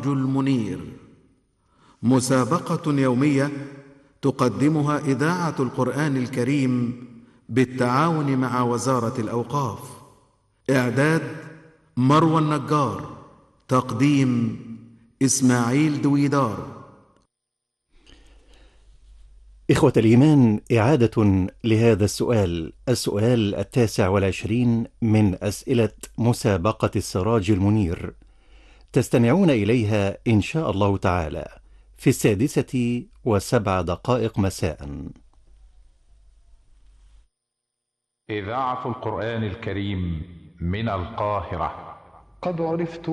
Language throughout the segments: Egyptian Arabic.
السراج المنير مسابقه يوميه تقدمها اذاعه القران الكريم بالتعاون مع وزاره الاوقاف اعداد مروى النجار تقديم اسماعيل دويدار إخوة الإيمان إعادة لهذا السؤال السؤال التاسع والعشرين من أسئلة مسابقة السراج المنير تستمعون إليها إن شاء الله تعالى في السادسة وسبع دقائق مساء إذاعة القرآن الكريم من القاهرة قد عرفت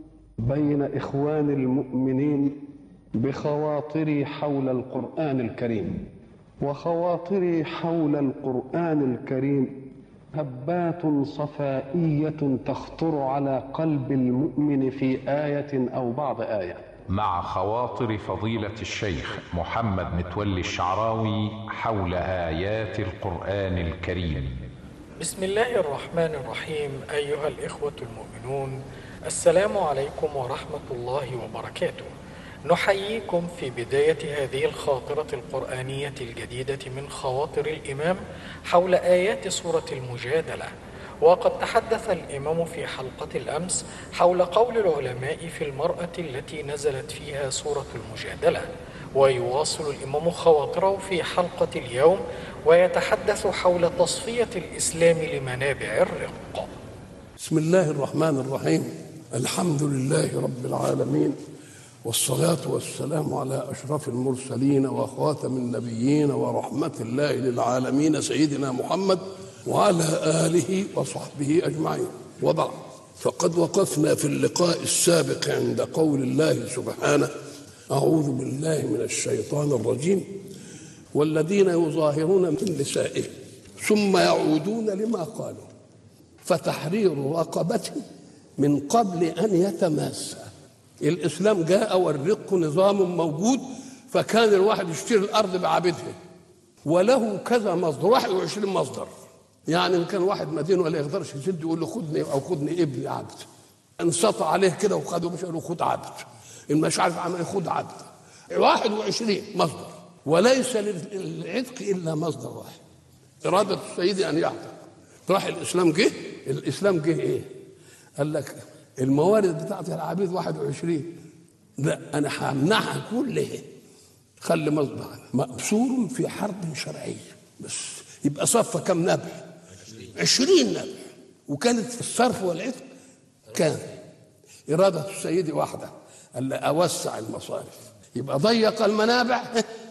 بين إخوان المؤمنين بخواطري حول القرآن الكريم وخواطري حول القرآن الكريم هبات صفائية تخطر على قلب المؤمن في آية أو بعض آية مع خواطر فضيلة الشيخ محمد متولي الشعراوي حول آيات القرآن الكريم بسم الله الرحمن الرحيم أيها الإخوة المؤمنون السلام عليكم ورحمة الله وبركاته نحييكم في بداية هذه الخاطرة القرآنية الجديدة من خواطر الإمام حول آيات سورة المجادلة وقد تحدث الإمام في حلقة الأمس حول قول العلماء في المرأة التي نزلت فيها سورة المجادلة ويواصل الإمام خواطره في حلقة اليوم ويتحدث حول تصفية الإسلام لمنابع الرق بسم الله الرحمن الرحيم الحمد لله رب العالمين والصلاة والسلام على أشرف المرسلين وخاتم النبيين ورحمة الله للعالمين سيدنا محمد وعلى آله وصحبه أجمعين وبعد فقد وقفنا في اللقاء السابق عند قول الله سبحانه أعوذ بالله من الشيطان الرجيم والذين يظاهرون من نسائهم ثم يعودون لما قالوا فتحرير رقبة من قبل أن يتماسا الإسلام جاء والرق نظام موجود فكان الواحد يشتري الأرض بعبدها وله كذا مصدر 21 مصدر يعني ان كان واحد مدين ولا يقدرش يسد يقول له خدني او خدني ابني عبد انسطع عليه كده وخده مش قال له خد عبد ان مش عارف عمل خد عبد 21 مصدر وليس للعتق الا مصدر واحد اراده السيد ان يعتق راح الاسلام جه الاسلام جه ايه؟ قال لك الموارد بتاعت العبيد 21 لا انا همنعها كلها خلي مصدر مأسور في حرب شرعيه بس يبقى صفى كم نبع؟ عشرين نبع وكانت في الصرف والعتق كان إرادة السيد واحدة قال أوسع المصارف يبقى ضيق المنابع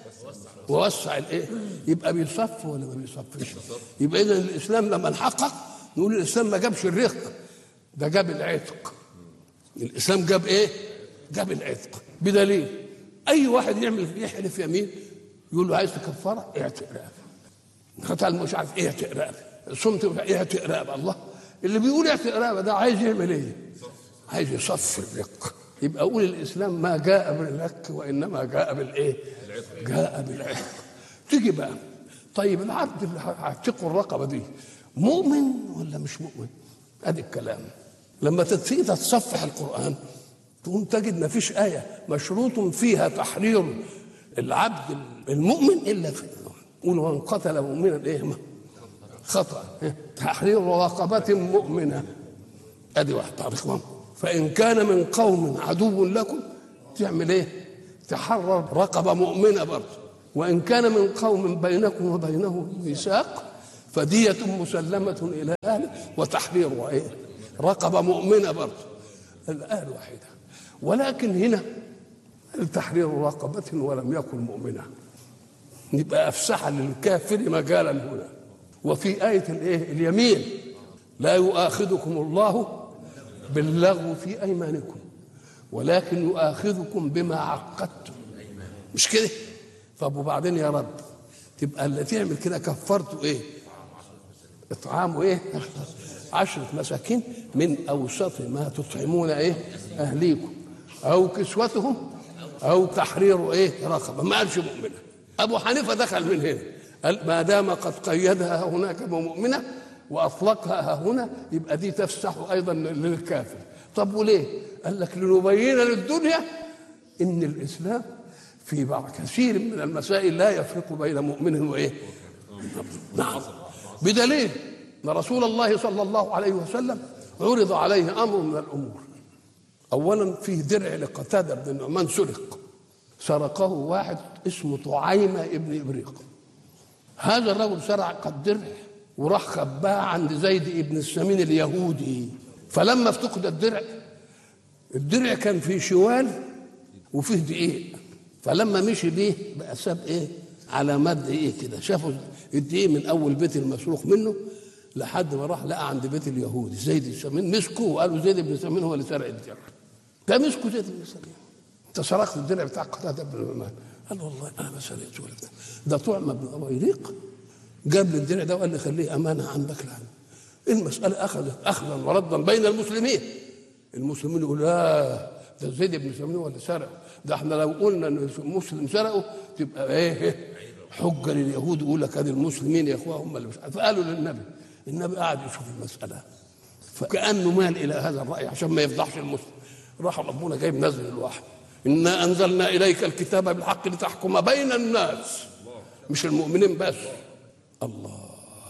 ووسع الايه؟ يبقى بيصف ولا ما بيصفش؟ يبقى اذا الاسلام لما نحقق نقول الاسلام ما جابش الرق ده جاب العتق الاسلام جاب ايه؟ جاب العتق بدليل اي واحد يعمل يحلف يمين يقول له عايز تكفره اعتق رقبه قتل مش عارف ايه اعتق رقبه صمت اعتق رقبه الله اللي بيقول اعتق رقبه ده عايز يعمل ايه؟ عايز يصفي الرق يبقى اقول الاسلام ما جاء بالرق وانما جاء بالايه؟ جاء بالعتق تيجي بقى طيب العبد اللي هيعتقوا الرقبه دي مؤمن ولا مش مؤمن؟ ادي الكلام لما تبتدي تتصفح القران تقوم تجد ما فيش ايه مشروط فيها تحرير العبد المؤمن الا في قول وان قتل مؤمنا ايه خطا تحرير رقبه مؤمنه ادي واحد تعرف فان كان من قوم عدو لكم تعمل ايه تحرر رقبه مؤمنه برضه وان كان من قوم بينكم وبينه ميثاق فدية مسلمة إلى أهله وتحرير إيه؟ رقبة مؤمنة برضه الآية واحدة ولكن هنا تحرير رقبة ولم يكن مؤمنة يبقى أفسح للكافر مجالا هنا وفي آية الإيه؟ اليمين لا يؤاخذكم الله باللغو في أيمانكم ولكن يؤاخذكم بما عقدتم مش كده طب وبعدين يا رب تبقى اللي تعمل كده كفرته ايه اطعام ايه عشرة مساكين من اوسط ما تطعمون ايه اهليكم او كسوتهم او تحرير ايه رقبه ما قالش مؤمنه ابو حنيفه دخل من هنا قال ما دام قد قيدها هناك بمؤمنه واطلقها هنا يبقى دي تفسح ايضا للكافر طب وليه قال لك لنبين للدنيا ان الاسلام في بعض كثير من المسائل لا يفرق بين مؤمن وايه نعم بدليل ان رسول الله صلى الله عليه وسلم عرض عليه امر من الامور اولا فيه درع لقتاده بن النعمان سرق سرقه واحد اسمه طعيمه ابن ابريق هذا الرجل سرق الدرع وراح خباه عند زيد ابن السمين اليهودي فلما افتقد الدرع الدرع كان فيه شوال وفيه دقيق فلما مشي بيه بقى ساب ايه علامات دقيق كده شافوا الدقيق من اول بيت المسروق منه لحد ما راح لقى عند بيت اليهودي زيد بن سمين مسكوه وقالوا زيد بن سمين هو اللي سرق الدرع ده مسكوا زيد بن سمين انت سرقت الدرع بتاع قتاده بن النعمان قال والله انا ما سرقته ولا بتاع ده طعم بن ابيريق جاب لي الدرع ده وقال لي خليه امانه عندك لعنه المساله اخذت اخذا وردا بين المسلمين المسلمين يقولوا لا ده زيد بن سمين هو اللي سرق ده احنا لو قلنا ان مسلم سرقه تبقى ايه حجه لليهود يقول لك ادي المسلمين يا اخوه هم اللي مش عارف فقالوا للنبي النبي قاعد يشوف المساله فكانه مال الى هذا الراي عشان ما يفضحش المسلم راح ربنا جايب نزل الوحي انا انزلنا اليك الكتاب بالحق لتحكم بين الناس مش المؤمنين بس الله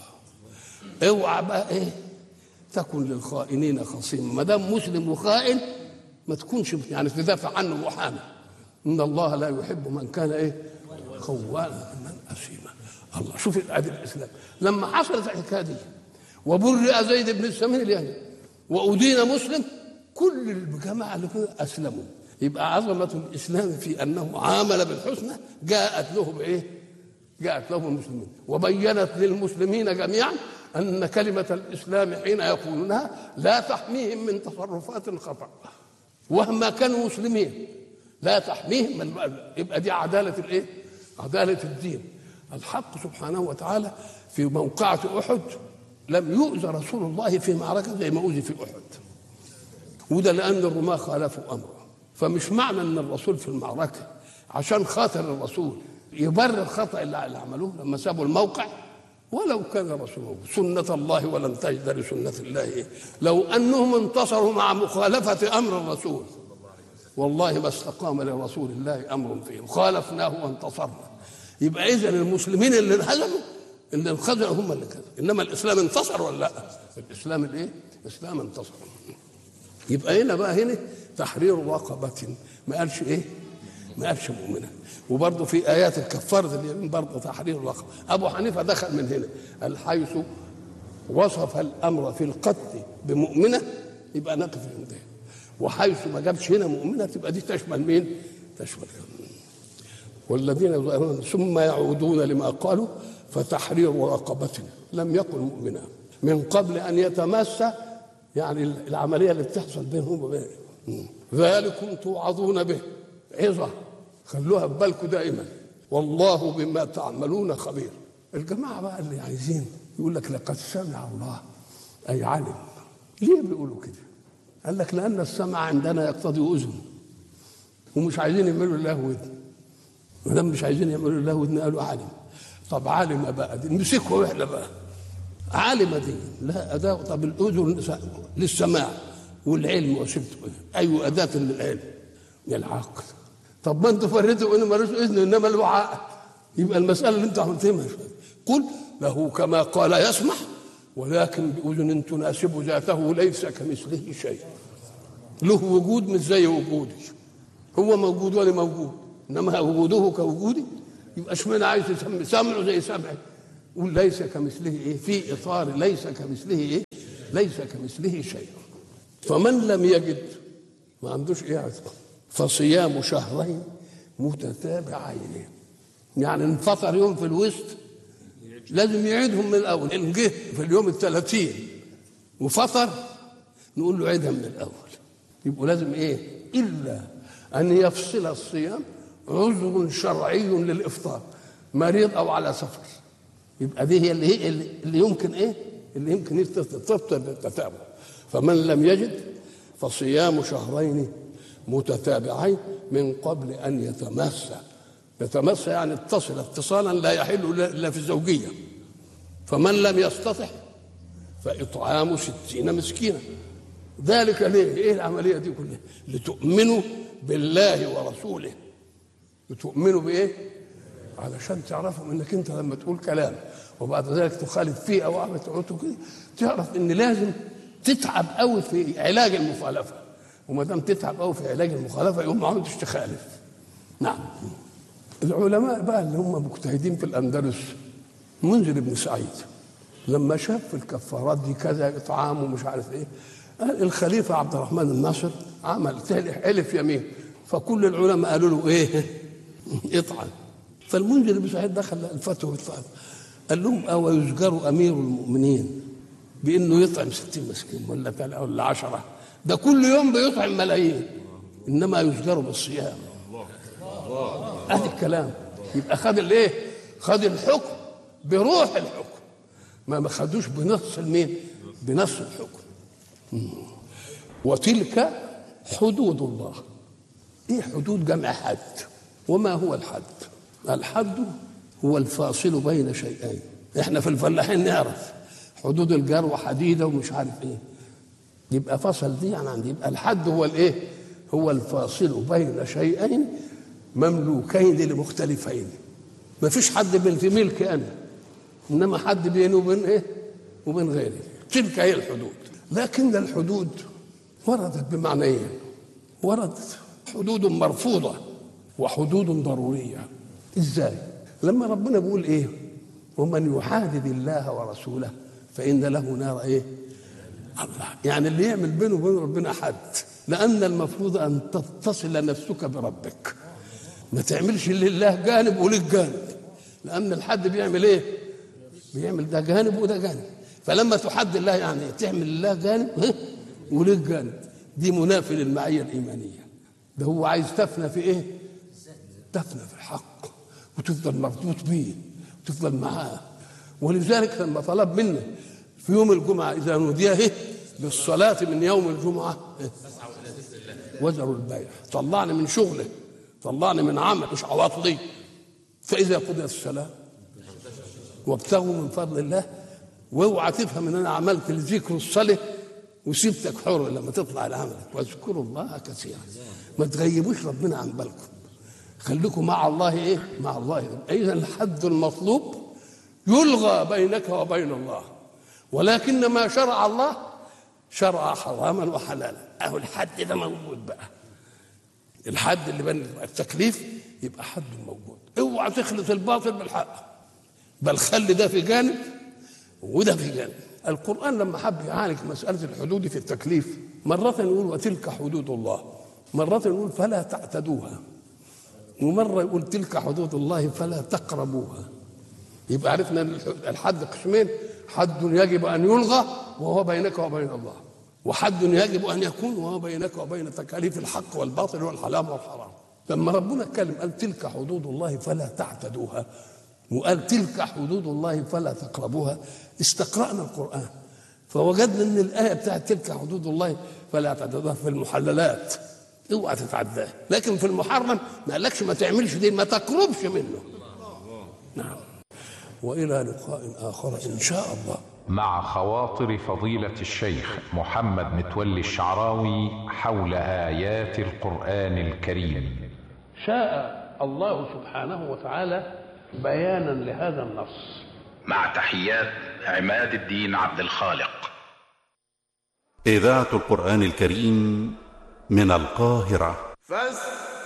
اوعى بقى ايه تكن للخائنين خصيما ما دام مسلم وخائن ما تكونش يعني تدافع عنه محامي ان الله لا يحب من كان ايه خوانا من اثيما الله شوف ادي الاسلام لما حصلت الحكايه دي وبرئ زيد بن السمين اليهودي وادين مسلم كل الجماعه اللي كانوا اسلموا يبقى عظمه الاسلام في انه عامل بالحسنى جاءت له بايه؟ جاءت له المسلمين وبينت للمسلمين جميعا ان كلمه الاسلام حين يقولونها لا تحميهم من تصرفات خطا وهما كانوا مسلمين لا تحميهم من يبقى دي عداله الايه؟ عداله الدين الحق سبحانه وتعالى في موقعة أحد لم يؤذى رسول الله في معركة زي ما أوذي في أحد وده لأن الرماة خالفوا أمره فمش معنى أن الرسول في المعركة عشان خاطر الرسول يبرر الخطأ اللي عملوه لما سابوا الموقع ولو كان رسوله سنة الله ولن تجد لسنة الله لو أنهم انتصروا مع مخالفة أمر الرسول والله ما استقام لرسول الله أمر فيهم خالفناه وانتصرنا يبقى إذا المسلمين اللي انهزموا اللي انخذلوا هم اللي كذا إنما الإسلام انتصر ولا لا الإسلام الإيه الإسلام انتصر يبقى هنا بقى هنا تحرير رقبة ما قالش إيه ما قالش مؤمنة وبرضه في آيات الكفارة اليمين برضه تحرير الرقبة أبو حنيفة دخل من هنا قال حيث وصف الأمر في القتل بمؤمنة يبقى نقف عندها وحيث ما جابش هنا مؤمنة تبقى دي تشمل مين؟ تشمل والذين يظاهرون ثم يعودون لما قالوا فتحرير رقبة لم يكن مؤمنا من قبل أن يتمس يعني العملية اللي بتحصل بينهم وبين ذلكم توعظون به عظة خلوها في بالكم دائما والله بما تعملون خبير الجماعة بقى اللي عايزين يقول لك لقد سمع الله أي علم ليه بيقولوا كده قال لك لأن السمع عندنا يقتضي أذن ومش عايزين يعملوا الله ودن ما دام مش عايزين يعملوا الله ودن قالوا عالم طب عالم بقى دي نمسكه احنا بقى عالمة دي لا أداة طب الأذن للسماع والعلم وسبت أي أداة للعلم للعقل طب ما انتوا فريتوا انه ملوش اذن انما له عقل يبقى المساله اللي انتوا عملتوها قل له كما قال يسمع ولكن باذن تناسب ذاته ليس كمثله شيء له وجود مش زي وجودي هو موجود وانا موجود انما وجوده كوجودي يبقى اشمعنى عايز يسمي سمعه زي سمعي قول ليس كمثله ايه في اطار ليس كمثله ايه ليس كمثله شيء فمن لم يجد ما عندوش ايه عزم فصيام شهرين متتابعين يعني انفطر يوم في الوسط لازم يعيدهم من الاول ان جه في اليوم الثلاثين وفطر نقول له عيدها من الاول يبقوا لازم ايه الا ان يفصل الصيام عذر شرعي للافطار مريض او على سفر يبقى دي هي اللي هي اللي يمكن ايه اللي يمكن تفطر بالتتابع فمن لم يجد فصيام شهرين متتابعين من قبل ان يتمس يتمس يعني اتصل اتصالا لا يحل الا في الزوجيه فمن لم يستطع فاطعام ستين مسكينا ذلك ليه؟ ايه العمليه دي كلها؟ لتؤمنوا بالله ورسوله لتؤمنوا بايه؟ علشان تعرفوا انك انت لما تقول كلام وبعد ذلك تخالف فيه او عم تعوته كده تعرف ان لازم تتعب قوي في علاج المخالفه وما دام تتعب قوي في علاج المخالفه يقوم ما عندش تخالف نعم العلماء بقى اللي هم مجتهدين في الاندلس منذر بن سعيد لما شاف في الكفارات دي كذا اطعام ومش عارف ايه قال الخليفه عبد الرحمن الناصر عمل حلف يمين فكل العلماء قالوا له ايه اطعم فالمنذر بن سعيد دخل الفتوى بالطعام قال لهم او يزجر امير المؤمنين بانه يطعم ستين مسكين ولا تل- ولا عشرة ده كل يوم بيطعم ملايين انما يزجر بالصيام ادي الكلام يبقى خد الايه خد الحكم بروح الحكم ما ما خدوش بنص المين بنص الحكم مم. وتلك حدود الله ايه حدود جمع حد وما هو الحد الحد هو الفاصل بين شيئين احنا في الفلاحين نعرف حدود الجروة حديدة ومش عارف ايه يبقى فصل دي يعني عندي يبقى الحد هو الايه هو الفاصل بين شيئين مملوكين لمختلفين ما فيش حد بين في ملكي انا انما حد بيني وبين ايه وبين غيري تلك هي الحدود لكن الحدود وردت بمعنيين وردت حدود مرفوضة وحدود ضرورية ازاي لما ربنا بيقول ايه ومن يحادد الله ورسوله فإن له نار ايه الله يعني اللي يعمل بينه وبين ربنا حد لأن المفروض أن تتصل نفسك بربك ما تعملش لله جانب ولك جانب لأن الحد بيعمل ايه بيعمل ده جانب وده جانب فلما تحد الله يعني تعمل لله جانب ها، ولك جانب دي منافي للمعية الإيمانية ده هو عايز تفنى في ايه تفنى في الحق وتفضل مربوط بيه وتفضل معاه ولذلك لما طلب منا في يوم الجمعة إذا نودي إيه بالصلاة من يوم الجمعة إيه؟ وزروا البيع طلعني من شغله طلعني من عمل مش عواطلي فإذا قضيت الصلاة وابتغوا من فضل الله واوعى تفهم ان انا عملت الذكر الصلاه وسبتك حر لما تطلع لعملك واذكروا الله كثيرا ما تغيبوش ربنا عن بالكم خليكم مع الله ايه مع الله اذا الحد المطلوب يلغى بينك وبين الله ولكن ما شرع الله شرع حراما وحلالا اهو الحد ده موجود بقى الحد اللي بين التكليف يبقى حد موجود اوعى تخلط الباطل بالحق بل خلي ده في جانب وده في جانب القرآن لما حب يعالج مسألة الحدود في التكليف مرة يقول وتلك حدود الله مرة يقول فلا تعتدوها ومرة يقول تلك حدود الله فلا تقربوها يبقى عرفنا ان الحد قسمين حد يجب ان يلغى وهو بينك وبين الله وحد يجب ان يكون وهو بينك وبين تكاليف الحق والباطل والحلال والحرام لما ربنا اتكلم قال تلك حدود الله فلا تعتدوها وقال تلك حدود الله فلا تقربوها استقرأنا القرآن فوجدنا ان الآية بتاعت تلك حدود الله فلا تعتدوها في المحللات اوعى تتعداها لكن في المحرم ما قالكش ما تعملش دي ما تقربش منه نعم والى لقاء اخر ان شاء الله مع خواطر فضيلة الشيخ محمد متولي الشعراوي حول آيات القرآن الكريم شاء الله سبحانه وتعالى بيانا لهذا النص مع تحيات عماد الدين عبد الخالق إذاعة القرآن الكريم من القاهرة فاستمعوا